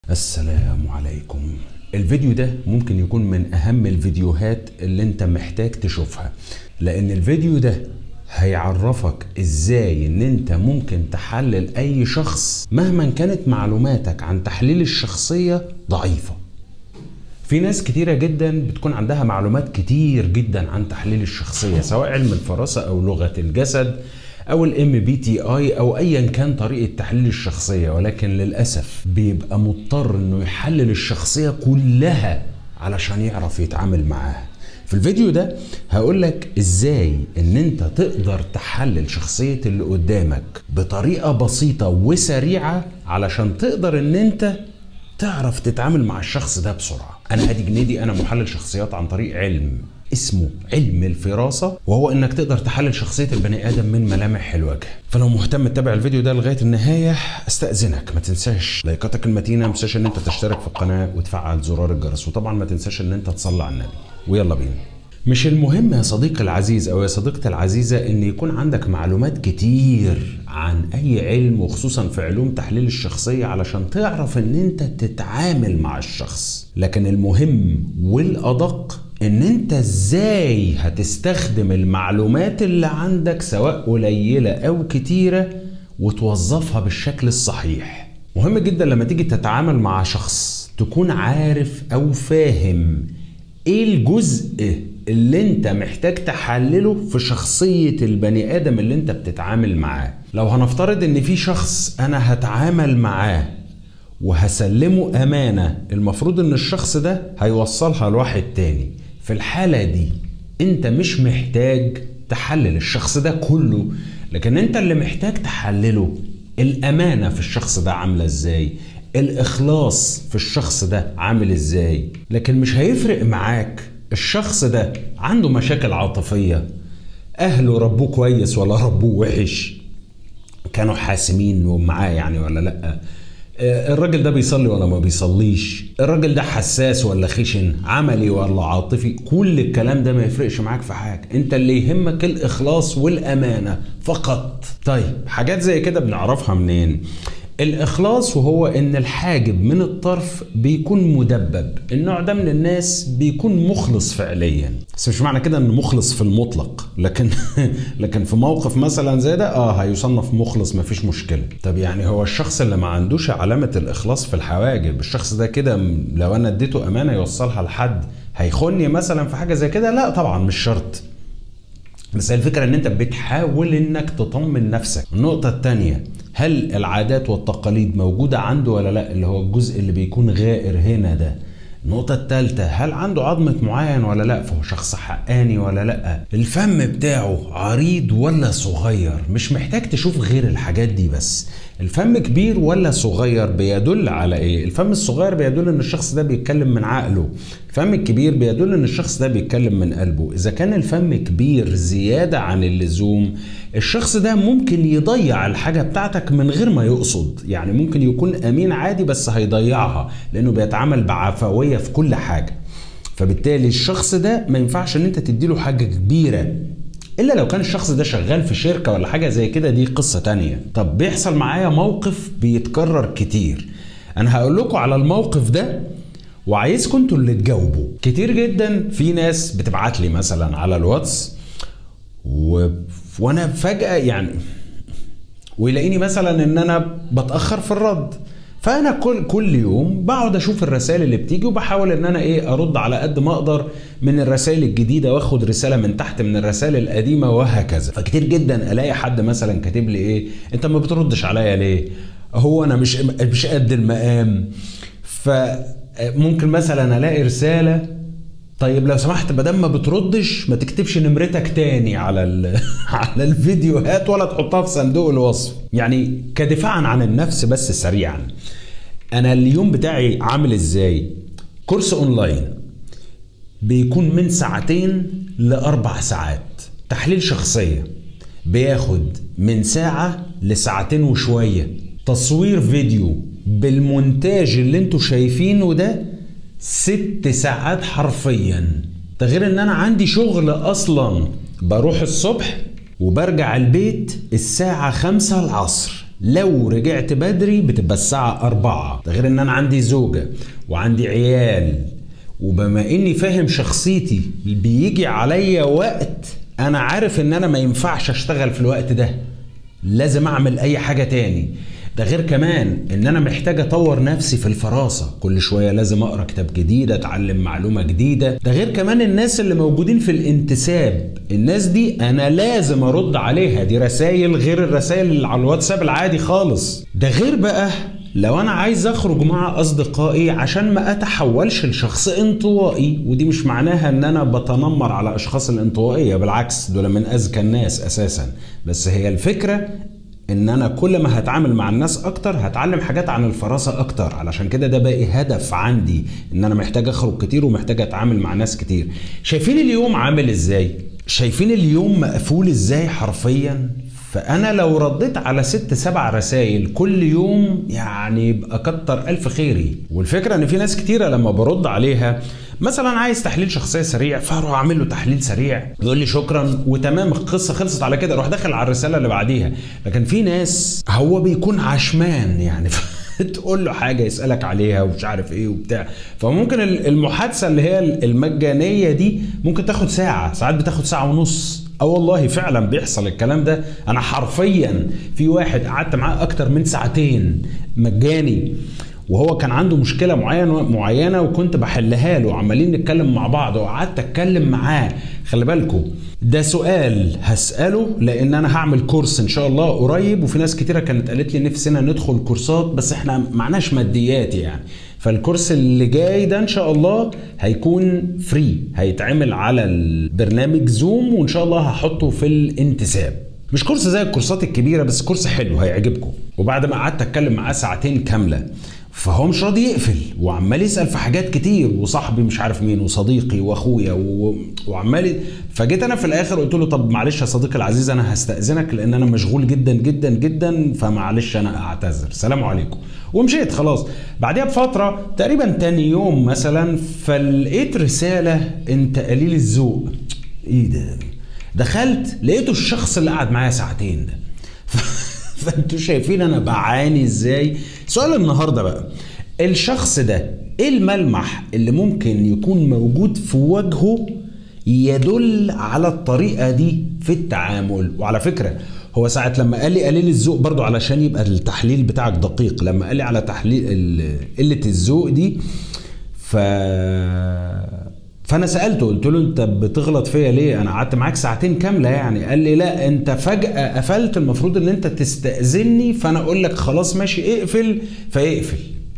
السلام عليكم الفيديو ده ممكن يكون من اهم الفيديوهات اللي انت محتاج تشوفها لان الفيديو ده هيعرفك ازاي ان انت ممكن تحلل اي شخص مهما كانت معلوماتك عن تحليل الشخصية ضعيفة في ناس كتيرة جدا بتكون عندها معلومات كتير جدا عن تحليل الشخصية سواء علم الفراسة او لغة الجسد او الام بي تي اي او ايا كان طريقه تحليل الشخصيه ولكن للاسف بيبقى مضطر انه يحلل الشخصيه كلها علشان يعرف يتعامل معاها في الفيديو ده هقول لك ازاي ان انت تقدر تحلل شخصيه اللي قدامك بطريقه بسيطه وسريعه علشان تقدر ان انت تعرف تتعامل مع الشخص ده بسرعه انا هادي جنيدي انا محلل شخصيات عن طريق علم اسمه علم الفراسة وهو انك تقدر تحلل شخصية البني ادم من ملامح الوجه فلو مهتم تتابع الفيديو ده لغاية النهاية استأذنك ما تنساش لايكاتك المتينة ما تنساش ان انت تشترك في القناة وتفعل زرار الجرس وطبعا ما تنساش ان انت تصلي على النبي ويلا بينا مش المهم يا صديقي العزيز او يا صديقتي العزيزة ان يكون عندك معلومات كتير عن اي علم وخصوصا في علوم تحليل الشخصية علشان تعرف ان انت تتعامل مع الشخص لكن المهم والادق ان انت ازاي هتستخدم المعلومات اللي عندك سواء قليلة او كتيرة وتوظفها بالشكل الصحيح مهم جدا لما تيجي تتعامل مع شخص تكون عارف او فاهم ايه الجزء اللي انت محتاج تحلله في شخصية البني ادم اللي انت بتتعامل معاه لو هنفترض ان في شخص انا هتعامل معاه وهسلمه امانة المفروض ان الشخص ده هيوصلها لواحد تاني في الحالة دي انت مش محتاج تحلل الشخص ده كله لكن انت اللي محتاج تحلله الامانة في الشخص ده عاملة ازاي الاخلاص في الشخص ده عامل ازاي لكن مش هيفرق معاك الشخص ده عنده مشاكل عاطفية اهله ربوه كويس ولا ربوه وحش كانوا حاسمين معاه يعني ولا لا الراجل ده بيصلي ولا ما بيصليش الراجل ده حساس ولا خشن عملي ولا عاطفي كل الكلام ده ما يفرقش معاك في حاجة انت اللي يهمك الاخلاص والامانة فقط طيب حاجات زي كده بنعرفها منين الاخلاص وهو ان الحاجب من الطرف بيكون مدبب النوع ده من الناس بيكون مخلص فعليا بس مش معنى كده انه مخلص في المطلق لكن لكن في موقف مثلا زي ده اه هيصنف مخلص مفيش مشكله طب يعني هو الشخص اللي ما عندوش علامه الاخلاص في الحواجب الشخص ده كده لو انا اديته امانه يوصلها لحد هيخوني مثلا في حاجه زي كده لا طبعا مش شرط بس الفكرة ان انت بتحاول انك تطمن نفسك النقطة التانية هل العادات والتقاليد موجودة عنده ولا لا اللي هو الجزء اللي بيكون غائر هنا ده النقطة الثالثة هل عنده عظمة معين ولا لا فهو شخص حقاني ولا لا الفم بتاعه عريض ولا صغير مش محتاج تشوف غير الحاجات دي بس الفم كبير ولا صغير بيدل على ايه الفم الصغير بيدل ان الشخص ده بيتكلم من عقله الفم الكبير بيدل ان الشخص ده بيتكلم من قلبه اذا كان الفم كبير زيادة عن اللزوم الشخص ده ممكن يضيع الحاجة بتاعتك من غير ما يقصد يعني ممكن يكون امين عادي بس هيضيعها لانه بيتعامل بعفوية في كل حاجة فبالتالي الشخص ده ما ينفعش ان انت تديله حاجة كبيرة الا لو كان الشخص ده شغال في شركة ولا حاجة زي كده دي قصة تانية طب بيحصل معايا موقف بيتكرر كتير انا هقول لكم على الموقف ده وعايزكم انتوا اللي تجاوبوا كتير جدا في ناس بتبعت لي مثلا على الواتس و... وانا فجأة يعني ويلاقيني مثلا ان انا بتأخر في الرد فانا كل كل يوم بقعد اشوف الرسائل اللي بتيجي وبحاول ان انا ايه ارد على قد ما اقدر من الرسائل الجديده واخد رساله من تحت من الرسائل القديمه وهكذا فكتير جدا الاقي حد مثلا كاتب لي ايه انت ما بتردش عليا ليه هو انا مش مش قد المقام فممكن مثلا الاقي رساله طيب لو سمحت ما دام ما بتردش ما تكتبش نمرتك تاني على على الفيديوهات ولا تحطها في صندوق الوصف يعني كدفاعا عن النفس بس سريعا انا اليوم بتاعي عامل ازاي كورس اونلاين بيكون من ساعتين لاربع ساعات تحليل شخصيه بياخد من ساعه لساعتين وشويه تصوير فيديو بالمونتاج اللي انتوا شايفينه ده ست ساعات حرفيا ده غير ان انا عندي شغل اصلا بروح الصبح وبرجع البيت الساعة خمسة العصر لو رجعت بدري بتبقى الساعة أربعة ده غير إن أنا عندي زوجة وعندي عيال وبما إني فاهم شخصيتي بيجي عليا وقت أنا عارف إن أنا ما ينفعش أشتغل في الوقت ده لازم أعمل أي حاجة تاني ده غير كمان ان انا محتاج اطور نفسي في الفراسه كل شويه لازم اقرا كتاب جديد اتعلم معلومه جديده ده غير كمان الناس اللي موجودين في الانتساب الناس دي انا لازم ارد عليها دي رسائل غير الرسائل اللي على الواتساب العادي خالص ده غير بقى لو انا عايز اخرج مع اصدقائي عشان ما اتحولش لشخص انطوائي ودي مش معناها ان انا بتنمر على اشخاص الانطوائيه بالعكس دول من اذكى الناس اساسا بس هي الفكره ان انا كل ما هتعامل مع الناس اكتر هتعلم حاجات عن الفراسه اكتر علشان كده ده بقى هدف عندي ان انا محتاج اخرج كتير ومحتاج اتعامل مع ناس كتير شايفين اليوم عامل ازاي شايفين اليوم مقفول ازاي حرفيا فانا لو رديت على ست سبع رسائل كل يوم يعني يبقى كتر الف خيري والفكره ان في ناس كتيره لما برد عليها مثلا عايز تحليل شخصيه سريع فاروح اعمل له تحليل سريع يقول لي شكرا وتمام القصه خلصت على كده اروح داخل على الرساله اللي بعديها لكن في ناس هو بيكون عشمان يعني تقول له حاجه يسالك عليها ومش عارف ايه وبتاع فممكن المحادثه اللي هي المجانيه دي ممكن تاخد ساعه ساعات بتاخد ساعه ونص اه والله فعلا بيحصل الكلام ده انا حرفيا في واحد قعدت معاه اكتر من ساعتين مجاني وهو كان عنده مشكله معينه معينه وكنت بحلها له عمالين نتكلم مع بعض وقعدت اتكلم معاه خلي بالكم ده سؤال هساله لان انا هعمل كورس ان شاء الله قريب وفي ناس كتيره كانت قالت لي نفسنا ندخل كورسات بس احنا معناش ماديات يعني فالكورس اللي جاي ده ان شاء الله هيكون فري هيتعمل على البرنامج زوم وان شاء الله هحطه في الانتساب مش كورس زي الكورسات الكبيره بس كورس حلو هيعجبكم وبعد ما قعدت اتكلم معاه ساعتين كامله فهو مش راضي يقفل وعمال يسال في حاجات كتير وصاحبي مش عارف مين وصديقي واخويا و... وعمال فجيت انا في الاخر قلت له طب معلش يا صديقي العزيز انا هستاذنك لان انا مشغول جدا جدا جدا فمعلش انا اعتذر سلام عليكم ومشيت خلاص بعدها بفتره تقريبا تاني يوم مثلا فلقيت رساله انت قليل الذوق ايه ده دخلت لقيته الشخص اللي قعد معايا ساعتين ده فانتوا شايفين انا بعاني ازاي سؤال النهارده بقى الشخص ده ايه الملمح اللي ممكن يكون موجود في وجهه يدل على الطريقه دي في التعامل وعلى فكره هو ساعة لما قال لي قليل الذوق برضو علشان يبقى التحليل بتاعك دقيق لما قال لي على تحليل قلة الذوق دي ف فانا سالته قلت له انت بتغلط فيا ليه انا قعدت معاك ساعتين كامله يعني قال لي لا انت فجاه قفلت المفروض ان انت تستاذني فانا اقول لك خلاص ماشي اقفل فيقفل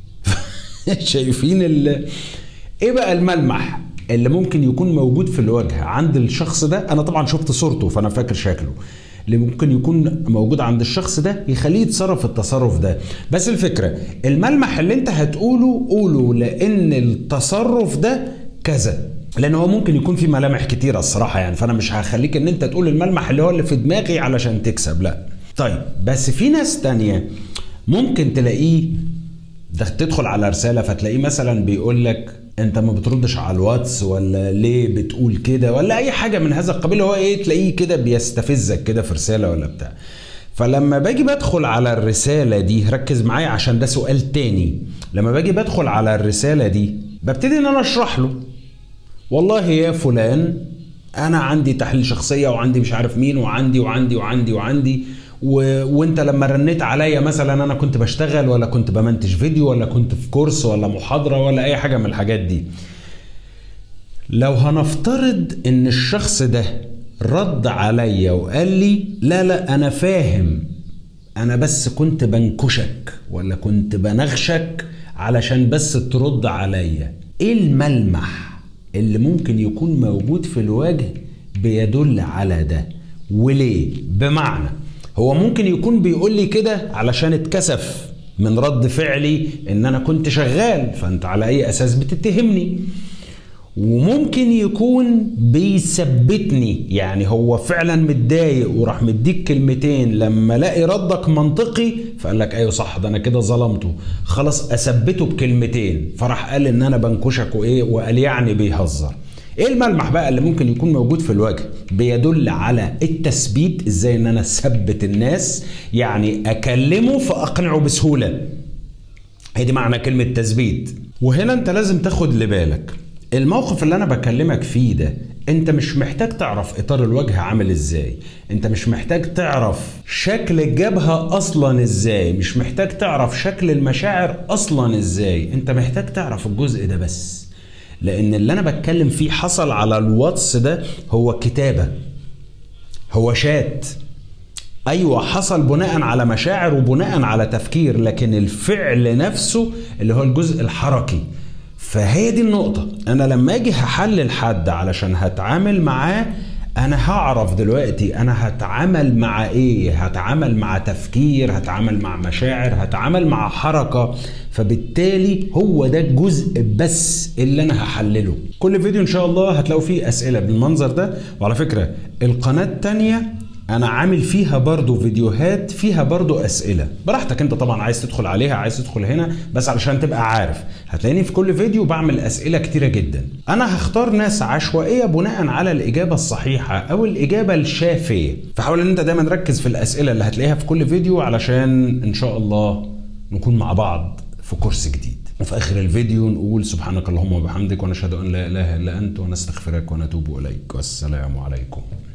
شايفين ال... ايه بقى الملمح اللي ممكن يكون موجود في الوجه عند الشخص ده انا طبعا شفت صورته فانا فاكر شكله اللي ممكن يكون موجود عند الشخص ده يخليه يتصرف التصرف ده بس الفكره الملمح اللي انت هتقوله قوله لان التصرف ده كذا لان هو ممكن يكون في ملامح كتيره الصراحه يعني فانا مش هخليك ان انت تقول الملمح اللي هو اللي في دماغي علشان تكسب لا طيب بس في ناس تانية ممكن تلاقيه ده تدخل على رساله فتلاقيه مثلا بيقول لك انت ما بتردش على الواتس ولا ليه بتقول كده ولا اي حاجه من هذا القبيل هو ايه تلاقيه كده بيستفزك كده في رساله ولا بتاع فلما باجي بدخل على الرساله دي ركز معايا عشان ده سؤال تاني لما باجي بدخل على الرساله دي ببتدي ان انا اشرح له والله يا فلان انا عندي تحليل شخصيه وعندي مش عارف مين وعندي وعندي وعندي وعندي و... وانت لما رنيت عليا مثلا انا كنت بشتغل ولا كنت بمنتج فيديو ولا كنت في كورس ولا محاضره ولا اي حاجه من الحاجات دي لو هنفترض ان الشخص ده رد عليا وقال لي لا لا انا فاهم انا بس كنت بنكشك ولا كنت بنغشك علشان بس ترد عليا ايه الملمح اللي ممكن يكون موجود في الوجه بيدل على ده وليه بمعنى هو ممكن يكون بيقول لي كده علشان اتكسف من رد فعلي ان انا كنت شغال فانت على اي اساس بتتهمني وممكن يكون بيثبتني يعني هو فعلا متضايق وراح مديك كلمتين لما لاقي ردك منطقي فقال لك ايوه صح ده انا كده ظلمته خلاص اثبته بكلمتين فراح قال ان انا بنكشك وايه وقال يعني بيهزر ايه الملمح بقى اللي ممكن يكون موجود في الوجه بيدل على التثبيت ازاي ان انا اثبت الناس يعني اكلمه فاقنعه بسهوله هي دي معنى كلمه تثبيت وهنا انت لازم تاخد لبالك الموقف اللي انا بكلمك فيه ده انت مش محتاج تعرف اطار الوجه عامل ازاي انت مش محتاج تعرف شكل الجبهة اصلا ازاي مش محتاج تعرف شكل المشاعر اصلا ازاي انت محتاج تعرف الجزء ده بس لان اللي انا بتكلم فيه حصل على الواتس ده هو كتابة هو شات ايوه حصل بناء على مشاعر وبناء على تفكير لكن الفعل نفسه اللي هو الجزء الحركي فهي دي النقطة أنا لما أجي هحلل حد علشان هتعامل معاه أنا هعرف دلوقتي أنا هتعامل مع إيه هتعامل مع تفكير هتعامل مع مشاعر هتعامل مع حركة فبالتالي هو ده الجزء بس اللي أنا هحلله كل فيديو إن شاء الله هتلاقوا فيه أسئلة بالمنظر ده وعلى فكرة القناة التانية انا عامل فيها برضو فيديوهات فيها برضو اسئله براحتك انت طبعا عايز تدخل عليها عايز تدخل هنا بس علشان تبقى عارف هتلاقيني في كل فيديو بعمل اسئله كتيره جدا انا هختار ناس عشوائيه بناء على الاجابه الصحيحه او الاجابه الشافيه فحاول ان انت دايما ركز في الاسئله اللي هتلاقيها في كل فيديو علشان ان شاء الله نكون مع بعض في كورس جديد وفي اخر الفيديو نقول سبحانك اللهم وبحمدك ونشهد ان لا اله الا انت ونستغفرك ونتوب اليك والسلام عليكم